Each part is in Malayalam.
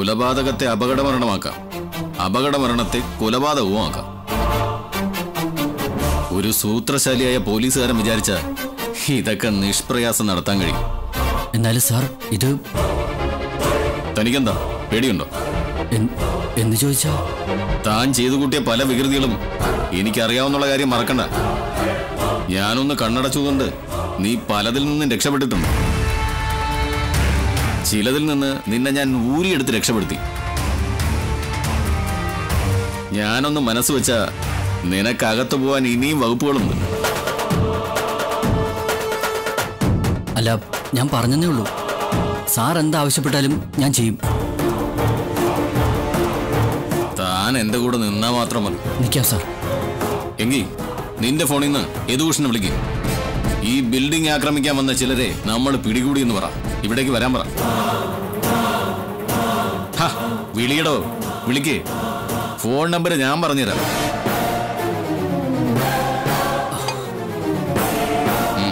കൊലപാതകത്തെ അപകടമരണമാക്കാം അപകടമരണത്തെ കൊലപാതകവും ആക്കാം ഒരു സൂത്രശാലിയായ പോലീസുകാരൻ വിചാരിച്ച ഇതൊക്കെ നിഷ്പ്രയാസം നടത്താൻ കഴിയും എന്നാലും സാർ ഇത് തനിക്കെന്താ പേടിയുണ്ടോ എൻ- എന്ന് ചോദിച്ചാ താൻ ചെയ്തു കൂട്ടിയ പല വികൃതികളും എനിക്കറിയാവുന്നുള്ള കാര്യം മറക്കണ്ട ഞാനൊന്ന് കണ്ണടച്ചുകൊണ്ട് നീ പലതിൽ നിന്നും രക്ഷപ്പെട്ടിട്ടുണ്ട് ചിലതിൽ നിന്ന് നിന്നെ ഞാൻ ഊരിയെടുത്ത് രക്ഷപ്പെടുത്തി ഞാനൊന്ന് മനസ്സ് വെച്ച നിനക്കകത്ത് പോവാൻ ഇനിയും വകുപ്പുകളുണ്ട് അല്ല ഞാൻ പറഞ്ഞതേ ഉള്ളൂ സാർ എന്താവശ്യപ്പെട്ടാലും ഞാൻ ചെയ്യും താൻ എന്റെ കൂടെ നിന്നാ മാത്രം മതി നിൽക്കാം സാർ എങ്കി നിന്റെ ഫോണിൽ നിന്ന് യദുഭൂഷണെ വിളിക്കും ഈ ബിൽഡിംഗ് ആക്രമിക്കാൻ വന്ന ചിലരെ നമ്മൾ പിടികൂടി എന്ന് പറ ഇവിടേക്ക് വരാൻ പറ ഹ, വിളിയടോ വിളിക്കേ ഫോൺ നമ്പർ ഞാൻ പറഞ്ഞുതരാം ഉം.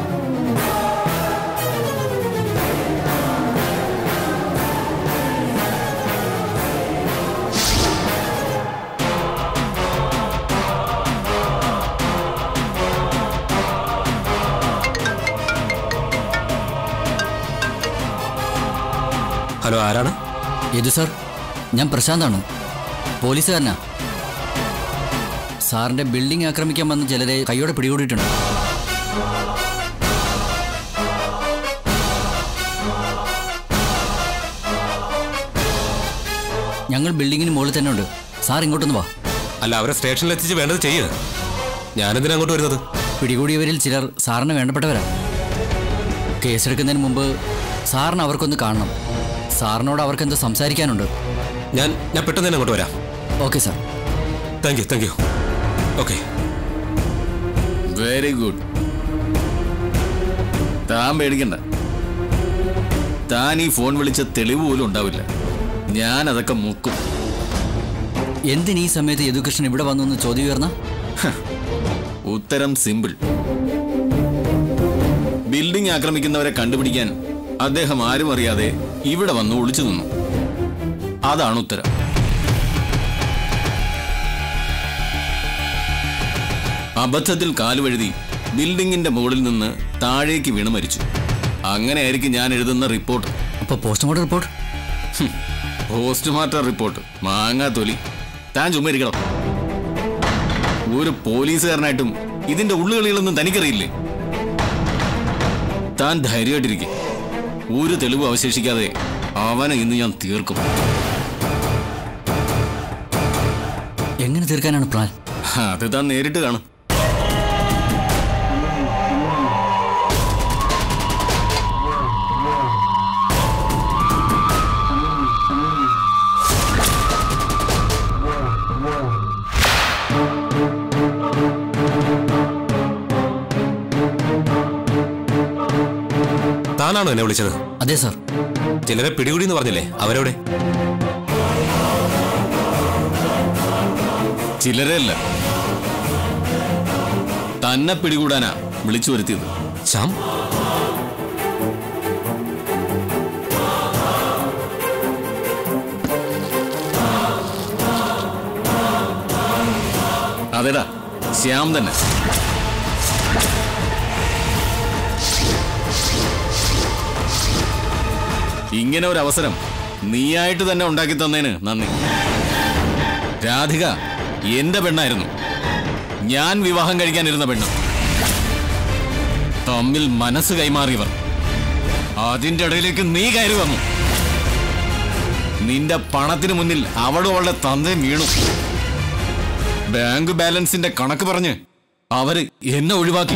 ഹലോ ആരാണ് ഏതു സാർ ഞാൻ പ്രശാന്താണ് പോലീസുകാരനാ സാറിന്റെ ബിൽഡിംഗ് ആക്രമിക്കാൻ വന്ന ചിലരെ കൈയോടെ പിടികൂടിയിട്ടുണ്ട് ഞങ്ങൾ ബിൽഡിങ്ങിന് മുകളിൽ തന്നെ ഉണ്ട് സാർ ഇങ്ങോട്ടൊന്ന് വാ അല്ല അവരെ സ്റ്റേഷനിൽ എത്തിച്ച് വേണ്ടത് ചെയ്യ് ഞാനെന്തിനാ അങ്ങോട്ട് വരുന്നത് പിടികൂടിയവരിൽ ചിലർ സാറിന് വേണ്ടപ്പെട്ടവരാ കേസെടുക്കുന്നതിന് മുമ്പ് സാറിന് അവർക്കൊന്ന് കാണണം സാറിനോട് അവർക്ക് എന്തോ സംസാരിക്കാനുണ്ട് ഞാൻ ഞാൻ പെട്ടെന്ന് തന്നെ അങ്ങോട്ട് വരാം okay sir thank you thank you okay very good താൻ പേടിക്കണ്ട താൻ ഈ ഫോൺ വിളിച്ച തെളിവ് പോലും ഉണ്ടാവില്ല ഞാൻ അതൊക്കെ മുക്കും എന്തിന് ഈ സമയത്ത് യദുകൃഷ്ണൻ ഇവിടെ വന്നു എന്ന് ചോദ്യം ഉയർന്ന ഉത്തരം സിമ്പിൾ ബിൽഡിംഗ് ആക്രമിക്കുന്നവരെ കണ്ടുപിടിക്കാൻ അദ്ദേഹം ആരും അറിയാതെ ഇവിടെ വന്ന് ഒളിച്ചു നിന്നു അതാണ് ഉത്തരം അബദ്ധത്തിൽ കാലുവഴുതി ബിൽഡിംഗിന്റെ മുകളിൽ നിന്ന് താഴേക്ക് വീണ് മരിച്ചു അങ്ങനെയായിരിക്കും ഞാൻ എഴുതുന്ന റിപ്പോർട്ട് അപ്പൊ പോസ്റ്റ്മോർട്ടം റിപ്പോർട്ട് പോസ്റ്റ്മോർട്ടം റിപ്പോർട്ട് മാങ്ങാ തൊലി താൻ ചുമ്മാ ഇരിക്കണം ഒരു പോലീസുകാരനായിട്ടും ഇതിന്റെ ഉള്ളുകളികളൊന്നും തനിക്കറിയില്ലേ താൻ ധൈര്യമായിട്ടിരിക്കും ഒരു തെളിവ് അവശേഷിക്കാതെ അവനെ ഇന്ന് ഞാൻ തീർക്കും എങ്ങനെ തീർക്കാനാണ് പ്ലാൻ അത് താൻ നേരിട്ട് കാണും താനാണോ എന്നെ വിളിച്ചത് അതെ സാർ ചിലരെ പിടികൂടി എന്ന് പറഞ്ഞില്ലേ അവരെവിടെ ചിലരല്ല തന്നെ പിടികൂടാനാ വിളിച്ചു വരുത്തിയത് ശ്യാം അതെടാ ശ്യാം തന്നെ ഇങ്ങനെ ഒരു അവസരം നീയായിട്ട് തന്നെ ഉണ്ടാക്കി തന്നതിന് നന്ദി രാധിക എന്റെ പെണ്ണായിരുന്നു ഞാൻ വിവാഹം കഴിക്കാനിരുന്ന പെണ്ണ് തമ്മിൽ മനസ്സ് കൈമാറിയവർ അതിന്റെ ഇടയിലേക്ക് നീ കയറി വന്നു നിന്റെ പണത്തിന് മുന്നിൽ അവളും അവളുടെ തന്തയും വീണു ബാങ്ക് ബാലൻസിന്റെ കണക്ക് പറഞ്ഞ് അവര് എന്നെ ഒഴിവാക്കി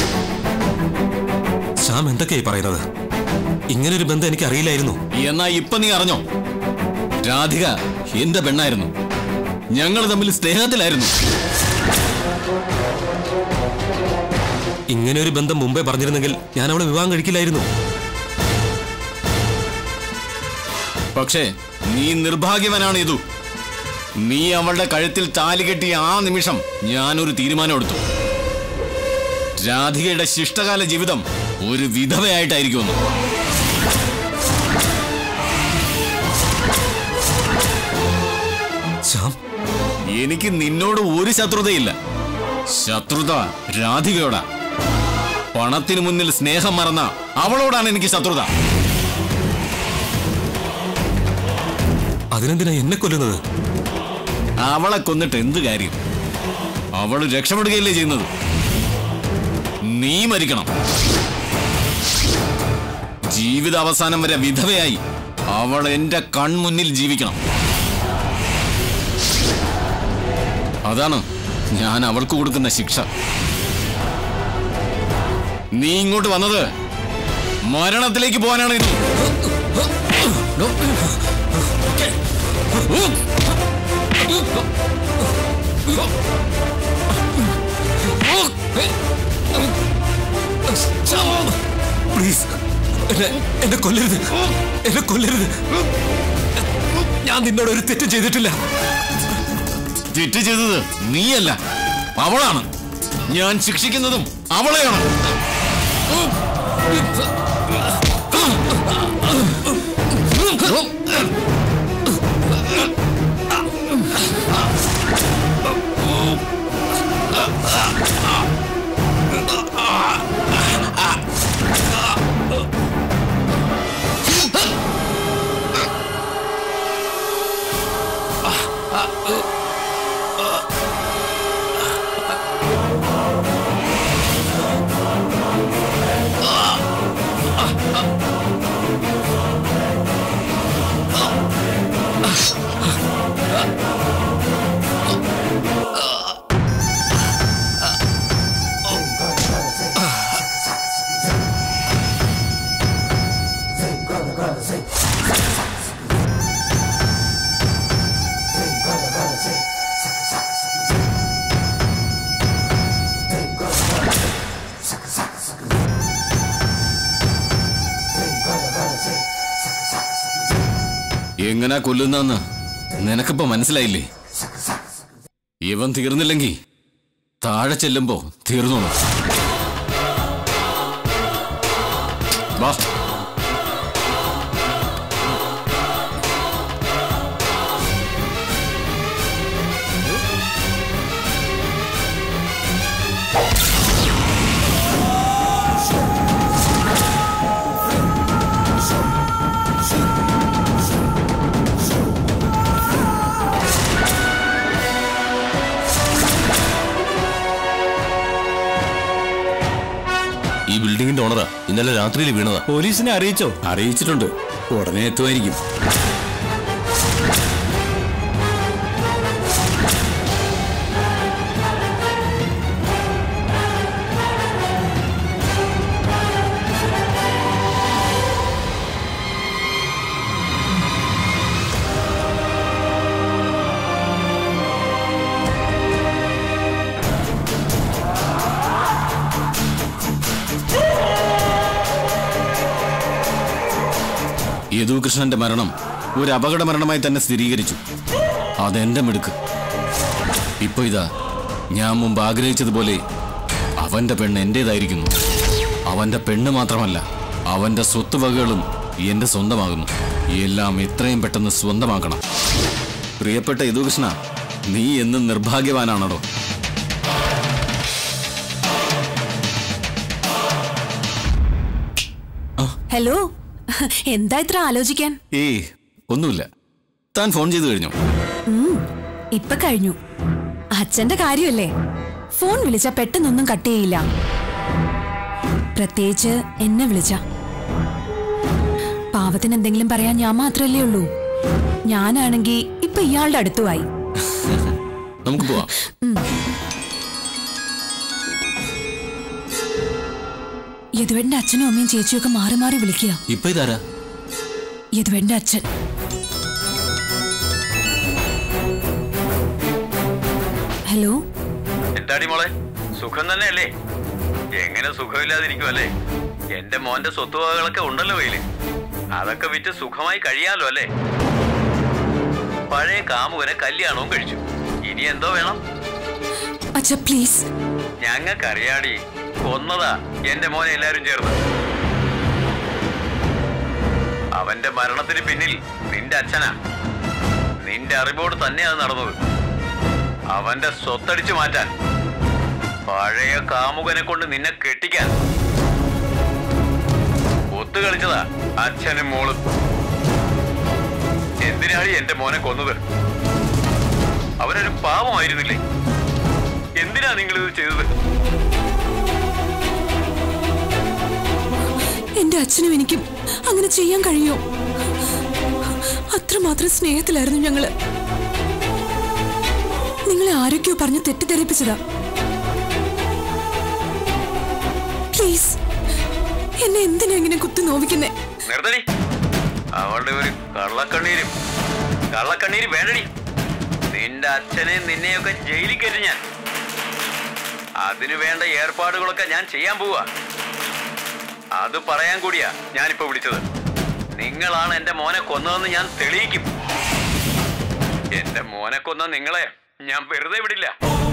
ശ്യാം എന്തൊക്കെയായി പറയുന്നത് ഇങ്ങനൊരു ബന്ധം എനിക്ക് അറിയില്ലായിരുന്നു എന്നാ ഇപ്പൊ നീ അറിഞ്ഞോ രാധിക എന്റെ പെണ്ണായിരുന്നു ഞങ്ങൾ തമ്മിൽ സ്നേഹത്തിലായിരുന്നു ഇങ്ങനെ ഒരു ബന്ധം മുമ്പേ പറഞ്ഞിരുന്നെങ്കിൽ ഞാൻ അവളെ വിവാഹം കഴിക്കില്ലായിരുന്നു പക്ഷേ നീ നിർഭാഗ്യവനാണ് ഇതു നീ അവളുടെ കഴുത്തിൽ താലി കെട്ടിയ ആ നിമിഷം ഞാനൊരു തീരുമാനം എടുത്തു രാധികയുടെ ശിഷ്ടകാല ജീവിതം ഒരു വിധവയായിട്ടായിരിക്കുമെന്ന് ശ്യാം എനിക്ക് നിന്നോട് ഒരു ശത്രുതയില്ല ശത്രുത രാധികയോടാ പണത്തിനു മുന്നിൽ സ്നേഹം മറന്ന അവളോടാണ് എനിക്ക് ശത്രുത അതിനെന്തിനാ എന്നെ കൊല്ലുന്നത് അവളെ കൊന്നിട്ട് എന്ത് കാര്യം അവൾ രക്ഷപ്പെടുകയല്ലേ ചെയ്യുന്നത് നീ മരിക്കണം ജീവിത അവസാനം വരെ വിധവയായി അവൾ എന്റെ കൺമുന്നിൽ ജീവിക്കണം അതാണ് ഞാൻ അവൾക്ക് കൊടുക്കുന്ന ശിക്ഷ നീ ഇങ്ങോട്ട് വന്നത് മരണത്തിലേക്ക് പോകാനാണ് ഇനി പ്ലീസ് എന്നെ എന്നെ കൊല്ലരുത് എന്നെ കൊല്ലരുത് ഞാൻ നിന്നോട് ഒരു തെറ്റും ചെയ്തിട്ടില്ല തെറ്റ് ചെയ്തത് നീയല്ല അവളാണ് ഞാൻ ശിക്ഷിക്കുന്നതും അവളെയാണ് എങ്ങനാ കൊല്ലുന്നെന്ന് നിനക്കിപ്പോ മനസ്സിലായില്ലേ ഇവൻ തീർന്നില്ലെങ്കിൽ താഴെ ചെല്ലുമ്പോ തീർന്നോളൂ വാ ഈ ബിൽഡിങ്ങിന്റെ ഓണറാ ഇന്നലെ രാത്രിയിൽ വീണതാ പോലീസിനെ അറിയിച്ചോ അറിയിച്ചിട്ടുണ്ട് ഉടനെ എത്തുമായിരിക്കും യദുകൃഷ്ണന്റെ മരണം ഒരു അപകട മരണമായി തന്നെ സ്ഥിരീകരിച്ചു അതെന്റെ മിടുക്ക് ഇപ്പൊ ഇതാ ഞാൻ മുമ്പ് ആഗ്രഹിച്ചതുപോലെ അവന്റെ പെണ്ണ് എന്റേതായിരിക്കുന്നു അവന്റെ പെണ്ണ് മാത്രമല്ല അവന്റെ സ്വത്തുവകകളും എന്റെ സ്വന്തമാകുന്നു എല്ലാം എത്രയും പെട്ടെന്ന് സ്വന്തമാക്കണം പ്രിയപ്പെട്ട യദുകൃഷ്ണ നീ എന്നും നിർഭാഗ്യവാനാണോ ഹലോ എന്താ ഇത്ര ആലോചിക്കാൻ ഏയ് ഒന്നുമില്ല താൻ ഫോൺ ചെയ്തു കഴിഞ്ഞു ഇപ്പൊ കഴിഞ്ഞു അച്ഛന്റെ കാര്യമല്ലേ ഫോൺ വിളിച്ച പെട്ടെന്നൊന്നും കട്ട് ചെയ്യില്ല പ്രത്യേകിച്ച് എന്നെ വിളിച്ച പാവത്തിന് എന്തെങ്കിലും പറയാൻ ഞാൻ മാത്രല്ലേ ഉള്ളൂ ഞാനാണെങ്കി ഇപ്പൊ ഇയാളുടെ അടുത്തുമായി നമുക്ക് പോവാം യദുവേട്ടന്റെ അച്ഛനും അമ്മയും ചേച്ചിയൊക്കെ മാറി മാറി വിളിക്കുക ഇപ്പൊ ഇതാരാ യദുവേട്ടന്റെ അച്ഛൻ ഹലോ എന്താടി മോളെ സുഖം തന്നെയല്ലേ എങ്ങനെ സുഖമില്ലാതിരിക്കും അല്ലേ എന്റെ മോന്റെ സ്വത്തുവകകളൊക്കെ ഉണ്ടല്ലോ കയ്യില് അതൊക്കെ വിറ്റ് സുഖമായി കഴിയാലോ അല്ലേ പഴയ കാമുകനെ കല്യാണവും കഴിച്ചു ഇനി എന്തോ വേണം അച്ഛ പ്ലീസ് ഞങ്ങൾക്കറിയാടി കൊന്നതാ എന്റെ മോനെ എല്ലാരും ചേർന്ന് അവന്റെ മരണത്തിന് പിന്നിൽ നിന്റെ അച്ഛനാ നിന്റെ അറിവോട് തന്നെ അത് നടന്നത് അവന്റെ സ്വത്തടിച്ചു മാറ്റാൻ പഴയ കാമുകനെ കൊണ്ട് നിന്നെ കെട്ടിക്കാൻ ഒത്തു കളിച്ചതാ അച്ഛനും മോളും എന്തിനാണ് എന്റെ മോനെ കൊന്നത് അവനൊരു പാവമായിരുന്നില്ലേ എന്തിനാ നിങ്ങൾ ഇത് ചെയ്തത് എന്റെ അച്ഛനും എനിക്കും അങ്ങനെ ചെയ്യാൻ കഴിയോ അത്രമാത്രം സ്നേഹത്തിലായിരുന്നു ഞങ്ങള് നിങ്ങളെ ആരൊക്കെയോ പറഞ്ഞ് തെറ്റിദ്ധരിപ്പിച്ചതാ പ്ലീസ് എന്നെ എന്തിനാ ഇങ്ങനെ കുത്തി നോവിക്കുന്നേ നിർത്തടി അവളുടെ ഒരു കള്ളക്കണ്ണീരും കള്ളക്കണ്ണീര് വേണ്ടടി നിന്റെ അച്ഛനെയും നിന്നെയൊക്കെ ജയിലിൽ കയറ്റി ഞാൻ അതിനു വേണ്ട ഏർപ്പാടുകളൊക്കെ ഞാൻ ചെയ്യാൻ പോവാ അത് പറയാൻ കൂടിയാ ഞാനിപ്പോ വിളിച്ചത് നിങ്ങളാണ് എന്റെ മോനെ കൊന്നതെന്ന് ഞാൻ തെളിയിക്കും എന്റെ മോനെ കൊന്ന നിങ്ങളെ ഞാൻ വെറുതെ വിടില്ല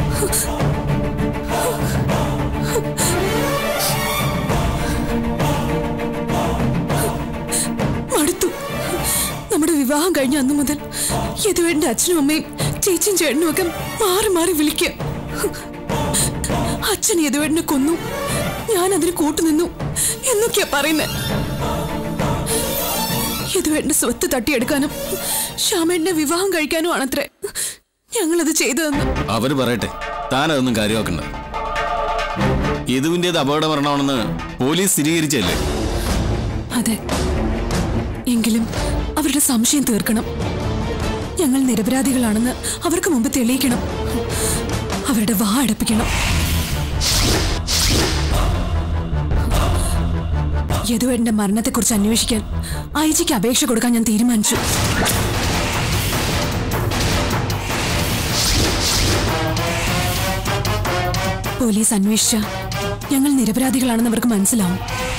മടുത്തു നമ്മുടെ വിവാഹം കഴിഞ്ഞ അന്നു മുതൽ യദുവേട്ടന്റെ അച്ഛനും അമ്മയും ചേച്ചിയും ചേട്ടനും ഒക്കെ മാറി മാറി വിളിക്കുക അച്ഛൻ യദുവേട്ടനെ കൊന്നു ഞാൻ അതിന് കൂട്ടുനിന്നു എന്നൊക്കെയാ പറയുന്നത് യദുവേട്ടന്റെ സ്വത്ത് തട്ടിയെടുക്കാനും ശ്യാമേട്ടനെ വിവാഹം കഴിക്കാനും ആണത്രേ ഞങ്ങളത് ചെയ്തതെന്ന് അവര് പറയട്ടെ താൻ അതൊന്നും കാര്യമാക്കണ്ട യദുവിൻ്റെത് അപകട മരണമാണെന്ന് പോലീസ് സ്ഥിരീകരിച്ചല്ലേ അതെ എങ്കിലും അവരുടെ സംശയം തീർക്കണം ഞങ്ങൾ നിരപരാധികളാണെന്ന് അവർക്ക് മുമ്പ് തെളിയിക്കണം അവരുടെ വാ അടപ്പിക്കണം യദുവേട്ടന്റെ മരണത്തെക്കുറിച്ച് അന്വേഷിക്കാൻ ഐ ജിക്ക് അപേക്ഷ കൊടുക്കാൻ ഞാൻ തീരുമാനിച്ചു പോലീസ് അന്വേഷിച്ച ഞങ്ങൾ നിരപരാധികളാണെന്ന് അവർക്ക് മനസ്സിലാവും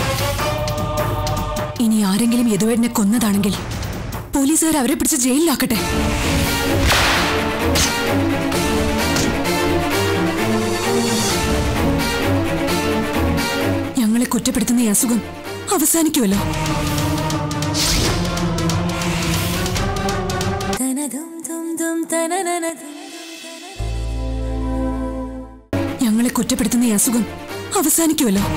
ഇനി ആരെങ്കിലും യദുവേട്ടനെ കൊന്നതാണെങ്കിൽ പോലീസുകാർ അവരെ പിടിച്ച് ജയിലിലാക്കട്ടെ ഞങ്ങളെ കുറ്റപ്പെടുത്തുന്ന ഈ അസുഖം അവസാനിക്കുമല്ലോ ഞങ്ങളെ കുറ്റപ്പെടുത്തുന്ന ഈ അസുഖം അവസാനിക്കുമല്ലോ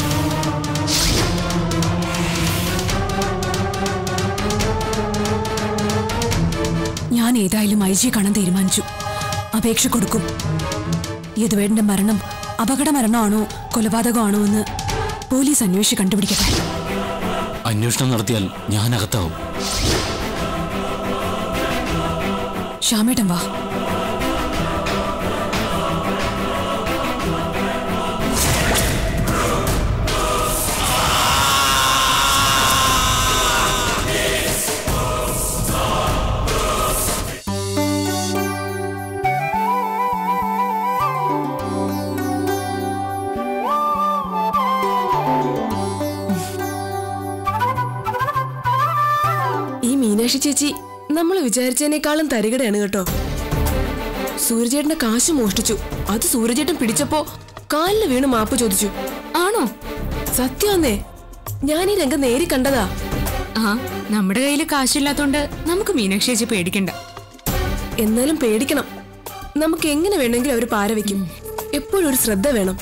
ഞാൻ ഏതായാലും ഐ ജിയെ കാണാൻ തീരുമാനിച്ചു അപേക്ഷ കൊടുക്കും യദുവേട്ടന്റെ മരണം അപകട മരണമാണോ കൊലപാതകമാണോ എന്ന് പോലീസ് അന്വേഷിച്ച് കണ്ടുപിടിക്കട്ടെ അന്വേഷണം നടത്തിയാൽ ഞാൻ അകത്താവും ശ്യാമേട്ടൻ വാ ഈ മീനാക്ഷി ചേച്ചി നമ്മൾ വിചാരിച്ചതിനേക്കാളും തരികടയാണ് കേട്ടോ സൂര്യചേട്ടന്റെ കാശ് മോഷ്ടിച്ചു അത് സൂര്യചേട്ടൻ പിടിച്ചപ്പോ കാലില് വീണ് മാപ്പ് ചോദിച്ചു ആണോ സത്യാന്നേ ഞാൻ ഈ രംഗം നേരി കണ്ടതാ ആ നമ്മുടെ കയ്യിൽ കാശില്ലാത്തോണ്ട് നമുക്ക് മീനാക്ഷി ചേച്ചി പേടിക്കണ്ട എന്നാലും പേടിക്കണം നമുക്ക് എങ്ങനെ വേണമെങ്കിലും അവർ പാര വെക്കും എപ്പോഴും ഒരു ശ്രദ്ധ വേണം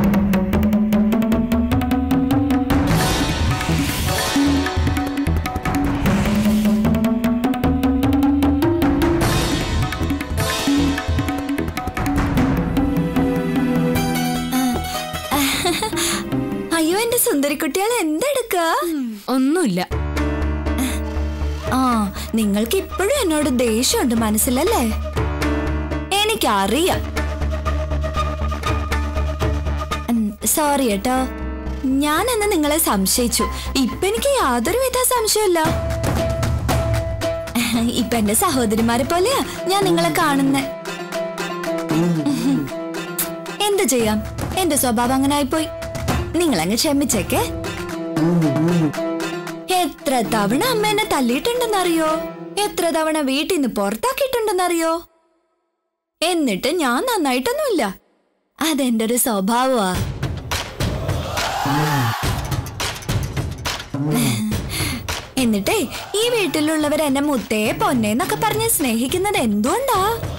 അയ്യോ എന്റെ സുന്ദരിക്കുട്ടികൾ എന്തെടുക്ക ഒന്നുമില്ല ആ നിങ്ങൾക്ക് ഇപ്പോഴും എന്നോട് ദേഷ്യമുണ്ട് മനസ്സിലല്ലേ എനിക്കറിയാം സോറി കേട്ടോ ഞാൻ അന്ന് നിങ്ങളെ സംശയിച്ചു ഇപ്പൊ എനിക്ക് യാതൊരുവിധ സംശയമില്ല ഇപ്പൊ എന്റെ സഹോദരിമാരെ പോലെയാ ഞാൻ നിങ്ങളെ കാണുന്നേ എന്ത് ചെയ്യാം എന്റെ സ്വഭാവം അങ്ങനെ ആയിപ്പോയി നിങ്ങളങ്ങ് ക്ഷമിച്ചേക്കേ എത്ര തവണ അമ്മ എന്നെ തല്ലിയിട്ടുണ്ടെന്നറിയോ എത്ര തവണ വീട്ടിൽ നിന്ന് പുറത്താക്കിയിട്ടുണ്ടെന്നറിയോ എന്നിട്ട് ഞാൻ നന്നായിട്ടൊന്നുമില്ല അതെന്റെ ഒരു സ്വഭാവമാ എന്നിട്ടേ ഈ വീട്ടിലുള്ളവർ എന്നെ മുത്തേ പൊന്നേന്നൊക്കെ പറഞ്ഞ് സ്നേഹിക്കുന്നത് എന്തുകൊണ്ടാ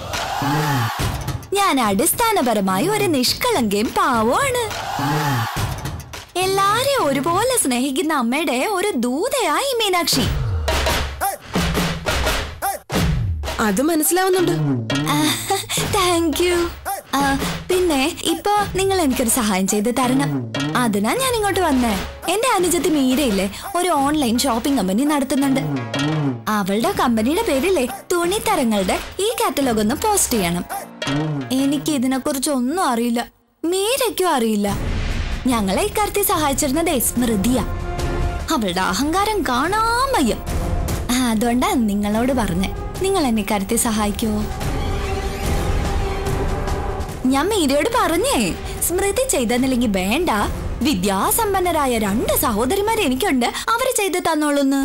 ഞാൻ അടിസ്ഥാനപരമായി ഒരു നിഷ്കളങ്കയും പാവമാണ് എല്ലാരെയും ഒരുപോലെ സ്നേഹിക്കുന്ന അമ്മയുടെ ഒരു ദൂതയായി മീനാക്ഷി അത് മനസ്സിലാവുന്നുണ്ട് താങ്ക് യു പിന്നെ ഇപ്പൊ നിങ്ങൾ എനിക്കൊരു സഹായം ചെയ്ത് തരണം അതിനാ ഞാൻ ഇങ്ങോട്ട് വന്നേ എന്റെ അനുജത്തി മീരയില്ലേ ഒരു ഓൺലൈൻ ഷോപ്പിംഗ് കമ്പനി നടത്തുന്നുണ്ട് അവളുടെ കമ്പനിയുടെ പേരിലെ തുണിത്തരങ്ങളുടെ ഈ കാറ്റലോഗ് ഒന്ന് പോസ്റ്റ് ചെയ്യണം എനിക്ക് ഇതിനെക്കുറിച്ച് ഒന്നും അറിയില്ല മീരയ്ക്കും അറിയില്ല ഞങ്ങളെ ഇക്കാര്യത്തിൽ സഹായിച്ചിരുന്നതേ സ്മൃതിയ അവളുടെ അഹങ്കാരം കാണാൻ വയ്യ അതുകൊണ്ടാ നിങ്ങളോട് പറഞ്ഞേ നിങ്ങൾ എന്നെ ഇക്കാര്യത്തിൽ സഹായിക്കുമോ ഞാൻ മീരയോട് പറഞ്ഞേ സ്മൃതി ചെയ്തെന്നില്ലെങ്കിൽ വേണ്ട വിദ്യാസമ്പന്നരായ രണ്ട് സഹോദരിമാർ എനിക്കുണ്ട് അവര് ചെയ്ത് തന്നോളൂന്ന്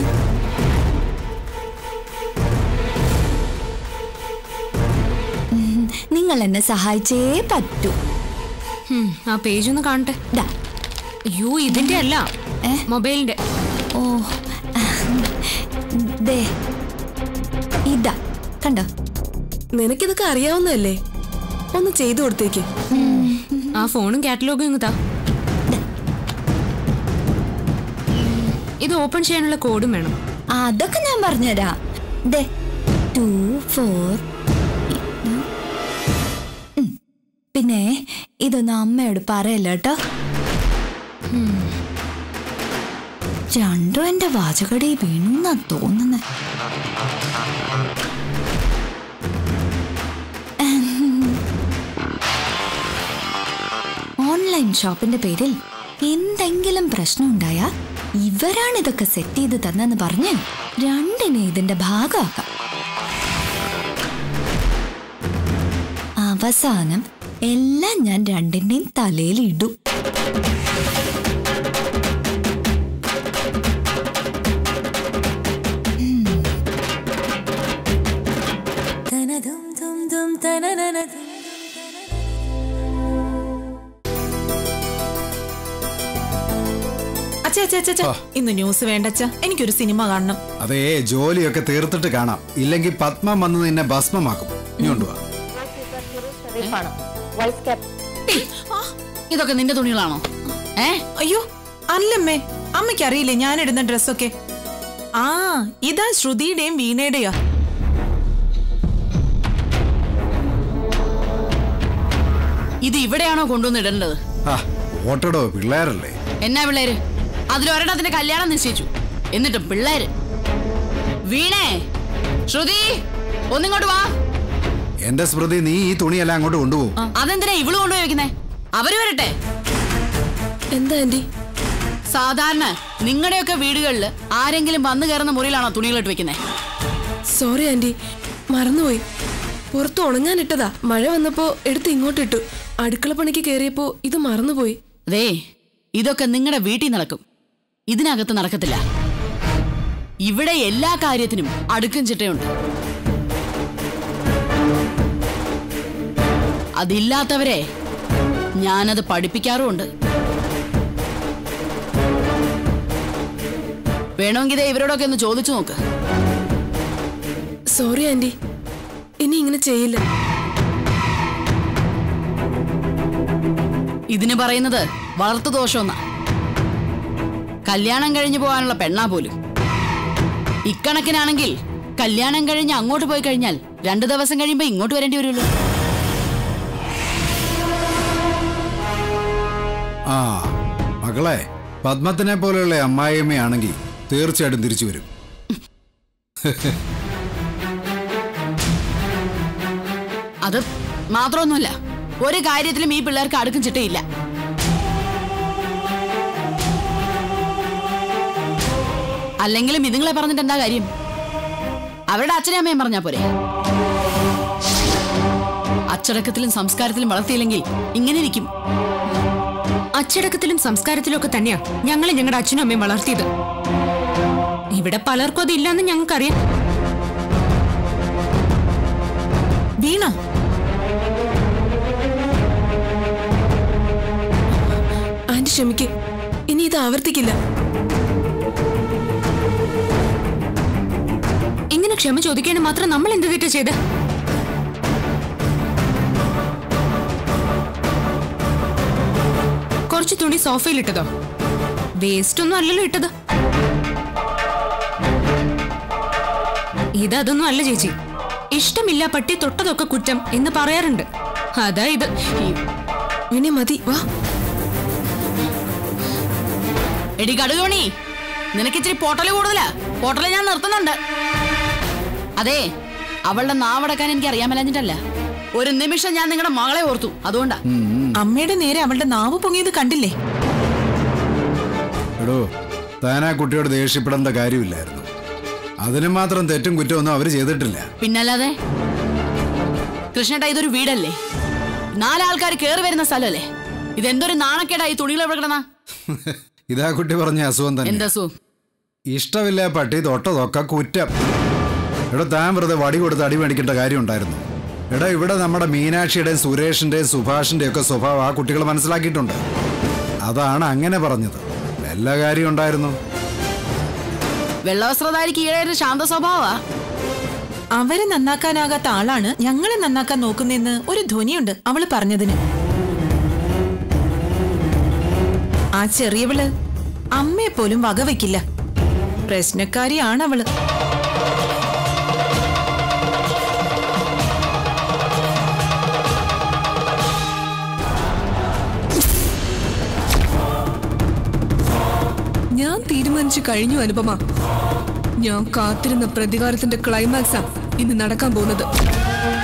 ഉം, നിങ്ങൾ എന്നെ സഹായിച്ചേ പറ്റൂ ഹും, ആ പേജ് ഒന്ന് കാണട്ടെ ദാ, അയ്യോ ഇതിന്റെ അല്ല ഏ? മൊബൈലിന്റെ ഓ ദേ ഇതാ കണ്ടോ നിനക്കിതൊക്കെ അറിയാവുന്നതല്ലേ ഒന്ന് ചെയ്തു കൊടുത്തേക്ക് ആ ഫോണും കാറ്റലോഗും ഇങ്ങ് താ ഇത് ഓപ്പൺ ചെയ്യാനുള്ള കോഡും വേണം അതൊക്കെ ഞാൻ പറഞ്ഞുതരാം ദേ ടു ഫോർ പിന്നെ ഇതൊന്നും അമ്മയോട് പറയല്ല കേട്ടോ ഉം. രണ്ടും എന്റെ വാചകടി വീണുന്നാ തോന്നുന്നത് ഓൺലൈൻ ഷോപ്പിന്റെ പേരിൽ എന്തെങ്കിലും പ്രശ്നം ഉണ്ടായാ ഇവരാണ് ഇതൊക്കെ സെറ്റ് ചെയ്ത് തന്നെന്ന് പറഞ്ഞ് രണ്ടിനെ ഇതിന്റെ ഭാഗമാക്കാം അവസാനം എല്ലാം ഞാൻ രണ്ടിന്റെയും തലയിൽ ഇടും അച്ഛാ അച്ഛാ അച്ഛാ, അച്ഛാ ഇന്ന് ന്യൂസ് വേണ്ട അച്ഛാ എനിക്കൊരു സിനിമ കാണണം അതേ ജോലിയൊക്കെ തീർത്തിട്ട് കാണാം ഇല്ലെങ്കിൽ പത്മം വന്ന് നിന്നെ ഭസ്മമാക്കും നീ കൊണ്ടുവാ ഇതൊക്കെ നിന്റെ തുണികളാണോ ഏ അയ്യോ അല്ലമ്മേ അമ്മയ്ക്ക് അറിയില്ലേ ഞാൻ ഇടുന്ന ഡ്രസ്സൊക്കെ ആ ഇതാ ശ്രുതിയുടെയും വീണയുടെയാ ഇത് ഇവിടെയാണോ കൊണ്ടുവന്ന് ഇടേണ്ടത് ആ ഓട്ടടോ പിള്ളേരല്ലേ എന്നാ പിള്ളേര് അതിലൊരെണ്ണത്തിന്റെ കല്യാണം നിശ്ചയിച്ചു എന്നിട്ടും പിള്ളേര് വീണേ ശ്രുതി ഒന്നിങ്ങോട്ട് വാ എന്റെ സ്മൃതി നീ ഈ തുണിയെല്ലാം അങ്ങോട്ട് കൊണ്ടുപോകും അതെന്തിനാ ഇവള് കൊണ്ടുപോയി വെക്കുന്നേ അവര് വരട്ടെ എന്താ ആന്റി സാധാരണ നിങ്ങളുടെയൊക്കെ വീടുകളിൽ ആരെങ്കിലും വന്നു കയറുന്ന മുറിയിലാണോ തുണികളിട്ട് വെക്കുന്നത് സോറി ആന്റി മറന്നുപോയി പുറത്ത് ഉണങ്ങാനിട്ടതാ മഴ വന്നപ്പോ എടുത്ത് ഇങ്ങോട്ടിട്ടു അടുക്കള പണിക്ക് കയറിയപ്പോ ഇത് മറന്നുപോയി അതേ ഇതൊക്കെ നിങ്ങളുടെ വീട്ടിൽ നടക്കും ഇതിനകത്ത് നടക്കത്തില്ല ഇവിടെ എല്ലാ കാര്യത്തിനും അടുക്കും ചിട്ടയുണ്ട് അതില്ലാത്തവരെ ഞാനത് പഠിപ്പിക്കാറുമുണ്ട് വേണമെങ്കിൽ ദേ ഇവരോടൊക്കെ ഒന്ന് ചോദിച്ചു നോക്ക് സോറി ആന്റി ഇനി ഇങ്ങനെ ചെയ്യില്ല ഇതിന് പറയുന്നത് വളർത്തു ദോഷമെന്നാ കല്യാണം കഴിഞ്ഞു പോകാനുള്ള പെണ്ണാ പോലും ഇക്കണക്കിനാണെങ്കിൽ കല്യാണം കഴിഞ്ഞ് അങ്ങോട്ട് പോയി കഴിഞ്ഞാൽ രണ്ടു ദിവസം കഴിയുമ്പോ ഇങ്ങോട്ട് വരേണ്ടി വരുള്ളൂ ആ മകളെ പത്മത്തിനെ പോലെയുള്ള അമ്മായിയമ്മയാണെങ്കിൽ തീർച്ചയായിട്ടും തിരിച്ചു വരും അത് മാത്രമൊന്നുമല്ല ഒരു കാര്യത്തിലും ഈ പിള്ളേർക്ക് അടുക്കും ചിട്ടയില്ല അല്ലെങ്കിലും ഇതുങ്ങളെ പറഞ്ഞിട്ട് എന്താ കാര്യം അവരുടെ അച്ഛനും അമ്മയും പറഞ്ഞാ പോരെ അച്ചടക്കത്തിലും സംസ്കാരത്തിലും വളർത്തിയില്ലെങ്കിൽ ഇങ്ങനെ ഇരിക്കും അച്ചടക്കത്തിലും സംസ്കാരത്തിലും ഒക്കെ തന്നെയാ ഞങ്ങളെ ഞങ്ങളുടെ അച്ഛനും അമ്മയും വളർത്തിയത് ഇവിടെ പലർക്കും അതില്ലാന്ന് ഞങ്ങൾക്കറിയാം വീണ ആന്റി ക്ഷമിക്ക് ഇനി ഇത് ആവർത്തിക്കില്ല ക്ഷമ ചോദിക്കാനും മാത്രം നമ്മൾ എന്ത് തെറ്റാ ചെയ്ത് കുറച്ച് തുണി സോഫയിൽ ഇട്ടതോ വേസ്റ്റ് ഒന്നും അല്ലല്ലോ ഇട്ടത് ഇതൊന്നും അല്ല ചേച്ചി ഇഷ്ടമില്ല പട്ടി തൊട്ടതൊക്കെ കുറ്റം എന്ന് പറയാറുണ്ട് അതാ ഇത് ഈ- വിനെ മതി വാ എടി കടുകോണി നിനക്ക് ഇച്ചിരി പോട്ടല് കൂടുതലാ പോട്ടല് ഞാൻ നിർത്തുന്നുണ്ട് അതെ അവളുടെ നാവടക്കാൻ എനിക്ക് അറിയാൻ മേലാഞ്ഞിട്ടല്ല ഒരു നിമിഷം ഞാൻ നിങ്ങളുടെ മകളെ ഓർത്തു അതുകൊണ്ടാ അമ്മയുടെ നേരെ അവളുടെ നാവ് പൊങ്ങിയത് കണ്ടില്ലേ എടോ താൻ ആ കുട്ടിയോട് ദേഷ്യപ്പെടേണ്ട കാര്യമില്ലായിരുന്നു അതിന് മാത്രം തെറ്റും കുറ്റമൊന്നും അവർ ചെയ്തിട്ടില്ല പിന്നല്ലാതെ കൃഷ്ണേട്ടാ ഇതൊരു വീടല്ലേ നാലാൾക്കാർ കേറി വരുന്ന സ്ഥലമല്ലേ ഇതെന്തൊരു നാണക്കേടാ ഈ തുണികൾ എവിടെ കിടന്നാ ഇതാ കുട്ടി പറഞ്ഞ അസുഖം തന്നെ എന്താ സു ഇഷ്ടമില്ല പട്ടി തൊട്ടതൊക്കെ കുറ്റം എടോ താൻ വെറുതെ വടി കൊടുത്ത് അടി മേടിക്കേണ്ട കാര്യം ഉണ്ടായിരുന്നു എടാ ഇവിടെ നമ്മുടെ മീനാക്ഷിയുടെയും സുരേഷിന്റെയും സുഭാഷിന്റെയും ഒക്കെ സ്വഭാവം ആ കുട്ടികൾ മനസ്സിലാക്കിയിട്ടുണ്ട് അതാണ് അങ്ങനെ പറഞ്ഞത് എല്ലാ കാര്യം ഉണ്ടായിരുന്നു വെള്ളവസ്ത്രധാരിക്ക് ഈടെ ഒരു ശാന്ത സ്വഭാവാ അവരെ നന്നാക്കാനാകാത്ത ആളാണ് ഞങ്ങളെ നന്നാക്കാൻ നോക്കുന്നെന്ന് ഒരു ധ്വനിയുണ്ട് അവള് പറഞ്ഞതിന് ആ ചെറിയവള് അമ്മയെ പോലും വകവെക്കില്ല പ്രശ്നക്കാരിയാണ് അവള് ഞാൻ തീരുമാനിച്ചു കഴിഞ്ഞു അനുപമ ഞാൻ കാത്തിരുന്ന പ്രതികാരത്തിന്റെ ക്ലൈമാക്സാ ഇന്ന് നടക്കാൻ പോകുന്നത്